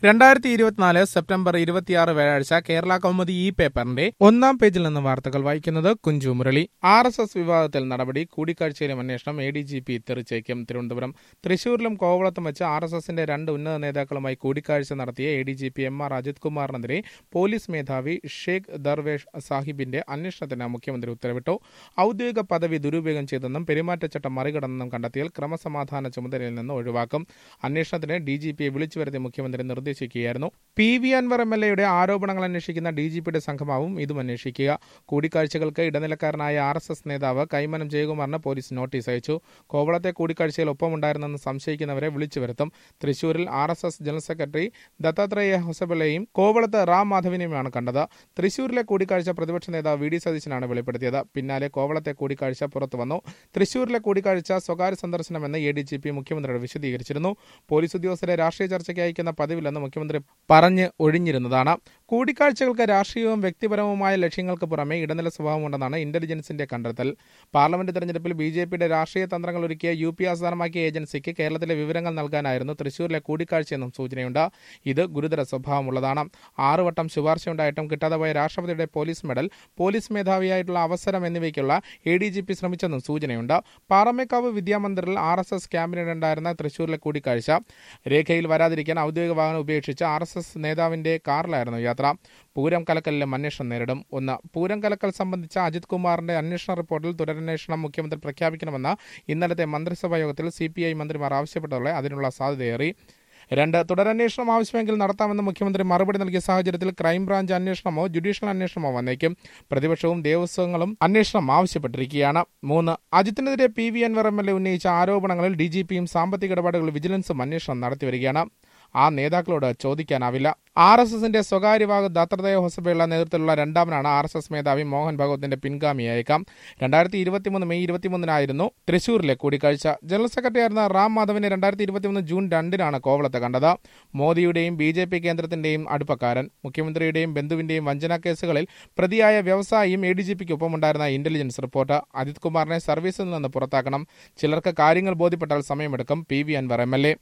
രണ്ടായിരത്തി ഇരുപത്തിനാല് സെപ്റ്റംബർ ഇരുപത്തിയാറ് വ്യാഴാഴ്ച കേരള കൗമുദി ഈ പേപ്പറിന്റെ ഒന്നാം പേജിൽ നിന്ന് വാർത്തകൾ വായിക്കുന്നത് Kunju Murali R S S വിവാദത്തിൽ നടപടി കൂടിക്കാഴ്ചയിലും അന്വേഷണം എ ഡി ജി പി തെറിച്ചേക്കും തിരുവനന്തപുരം തൃശൂരിലും കോവളത്തും വെച്ച് ആർ എസ് എസിന്റെ രണ്ട് ഉന്നത നേതാക്കളുമായി കൂടിക്കാഴ്ച നടത്തിയ A D G P M R Ajith കുമാറിനെതിരെ പോലീസ് മേധാവി ഷെയ്ഖ് ദർവേഷ് സാഹിബിന്റെ അന്വേഷണത്തിന് മുഖ്യമന്ത്രി ഉത്തരവിട്ടു ഔദ്യോഗിക പദവി ദുരുപയോഗം ചെയ്തെന്നും പെരുമാറ്റച്ചട്ടം മറികടന്നെന്നും കണ്ടെത്തിയാൽ ക്രമസമാധാന ചുമതലയിൽ നിന്ന് ഒഴിവാക്കും അന്വേഷണത്തിന് ഡി ജി പിയെ വിളിച്ചു വരുത്തി മുഖ്യമന്ത്രി നിർദ്ദേശിക്കുകയായിരുന്നു P V Anvar M L എയുടെ ആരോപണങ്ങൾ അന്വേഷിക്കുന്ന ഡി ജി പിയുടെ സംഘമാവും ഇതും അന്വേഷിക്കുക കൂടിക്കാഴ്ചകൾക്ക് ഇടനിലക്കാരനായ ആർ എസ് എസ് നേതാവ് കൈമനം ജയകുമാറിന് പോലീസ് നോട്ടീസ് അയച്ചു കോവളത്തെ കൂടിക്കാഴ്ചയിൽ ഒപ്പമുണ്ടായിരുന്നെന്ന് സംശയിക്കുന്നവരെ വിളിച്ചു വരുത്തും തൃശൂരിൽ R S S general secretary Dattatreya ഹൊസബലയും കോവളത്ത് റാം മാധവിനെയുമാണ് കണ്ടത് തൃശൂരിലെ കൂടിക്കാഴ്ച പ്രതിപക്ഷ നേതാവ് വി ഡി സതീശനാണ് വെളിപ്പെടുത്തിയത് പിന്നാലെ കോവളത്തെ കൂടിക്കാഴ്ച പുറത്തു വന്നു തൃശൂരിലെ കൂടിക്കാഴ്ച സ്വകാര്യ സന്ദർശനമെന്ന് എ ഡി ജി പി മുഖ്യമന്ത്രിയോട് വിശദീകരിച്ചിരുന്നു പോലീസ് ഉദ്യോഗസ്ഥരെ രാഷ്ട്രീയ ചർച്ചയ്ക്ക് അയക്കുന്ന പതിവില്ലെന്ന് മുഖ്യമന്ത്രി പറഞ്ഞ് ഒഴിഞ്ഞിരുന്നതാണ് കൂടിക്കാഴ്ചകൾക്ക് രാഷ്ട്രീയവും വ്യക്തിപരവുമായ ലക്ഷ്യങ്ങൾക്ക് പുറമെ ഇടനില സ്വഭാവമുണ്ടെന്നാണ് ഇന്റലിജൻസിന്റെ കണ്ടെത്തൽ പാർലമെന്റ് തെരഞ്ഞെടുപ്പിൽ ബി ജെ പിയുടെ രാഷ്ട്രീയ തന്ത്രങ്ങൾ ഒരുക്കിയ യു പി ആസ്ഥാനമാക്കിയ ഏജൻസിക്ക് കേരളത്തിലെ വിവരങ്ങൾ നൽകാനായിരുന്നു തൃശൂരിലെ കൂടിക്കാഴ്ചയെന്നും സൂചനയുണ്ട് ഇത് ഗുരുതര സ്വഭാവമുള്ളതാണ് ആറുവട്ടം ശുപാർശയുണ്ടായിട്ടും കിട്ടാതെ പോയ രാഷ്ട്രപതിയുടെ പോലീസ് മെഡൽ പോലീസ് മേധാവിയായിട്ടുള്ള അവസരം എന്നിവയ്ക്കുള്ള എ ഡി ജി പി ശ്രമിച്ചെന്നും സൂചനയുണ്ട് പാറമേക്കാവ് വിദ്യാമന്ദിറിൽ ആർ എസ് എസ് ക്യാമ്പിനിടുണ്ടായിരുന്ന തൃശൂരിലെ കൂടിക്കാഴ്ച രേഖയിൽ വരാതിരിക്കാൻ ഔദ്യോഗിക വാഹനം ഉപേക്ഷിച്ച് ആർ എസ് എസ് നേതാവിന്റെ കാറിലായിരുന്നു യാത്ര പൂരം കലക്കലിലും അന്വേഷണം നേരിടും ഒന്ന് പൂരം കലക്കൽ സംബന്ധിച്ച അജിത് കുമാറിന്റെ അന്വേഷണ റിപ്പോർട്ടിൽ തുടരന്വേഷണം മുഖ്യമന്ത്രി പ്രഖ്യാപിക്കണമെന്ന് ഇന്നലത്തെ മന്ത്രിസഭാ യോഗത്തിൽ സി പി ഐ മന്ത്രിമാർ ആവശ്യപ്പെട്ടതോടെ അതിനുള്ള സാധ്യതയേറി രണ്ട് തുടരന്വേഷണം ആവശ്യമെങ്കിൽ നടത്താമെന്ന് മുഖ്യമന്ത്രി മറുപടി നൽകിയ സാഹചര്യത്തിൽ ക്രൈംബ്രാഞ്ച് അന്വേഷണമോ ജുഡീഷ്യൽ അന്വേഷണമോ വന്നേക്കും പ്രതിപക്ഷവും ദേവസ്വങ്ങളും അന്വേഷണം ആവശ്യപ്പെട്ടിരിക്കുകയാണ് മൂന്ന് അജിത്തിനെതിരെ P V Anvar M L A ഉന്നയിച്ച ആരോപണങ്ങളിൽ ഡി ജി പിയും സാമ്പത്തിക ഇടപാടുകൾ വിജിലൻസും അന്വേഷണം നടത്തിവരികയാണ് ആ നേതാക്കളോട് ചോദിക്കാനാവില്ല ആർ എസ് എസിന്റെ സ്വകാര്യ ഭാഗ ദത്തത്രേയ ഹൊസബയുള്ള നേതൃത്വത്തിലുള്ള രണ്ടാമനാണ് ആർ എസ് എസ് മേധാവി മോഹൻ ഭഗവത്തിന്റെ പിൻഗാമിയായേക്കാം രണ്ടായിരത്തി ഇരുപത്തിമൂന്ന് മെയ് ഇരുപത്തിമൂന്നിനായിരുന്നു തൃശൂരിലെ കൂടിക്കാഴ്ച ജനറൽ സെക്രട്ടറി ആയിരുന്ന റാം മാധവിനെ രണ്ടായിരത്തി ഇരുപത്തിമൂന്ന് ജൂൺ രണ്ടിനാണ് കോവളത്ത് കണ്ടത് മോദിയുടെയും ബി ജെ പി കേന്ദ്രത്തിന്റെയും അടുപ്പക്കാരൻ മുഖ്യമന്ത്രിയുടെയും ബന്ധുവിന്റെയും വഞ്ചനാ കേസുകളിൽ പ്രതിയായ വ്യവസായിയും എ ഡി ജി പിക്ക് ഒപ്പമുണ്ടായിരുന്ന ഇന്റലിജൻസ് റിപ്പോർട്ട് അജിത് കുമാറിനെ സർവീസിൽ നിന്ന് പുറത്താക്കണം ചിലർക്ക് കാര്യങ്ങൾ ബോധ്യപ്പെട്ടാൽ സമയമെടുക്കും P V Anvar M L A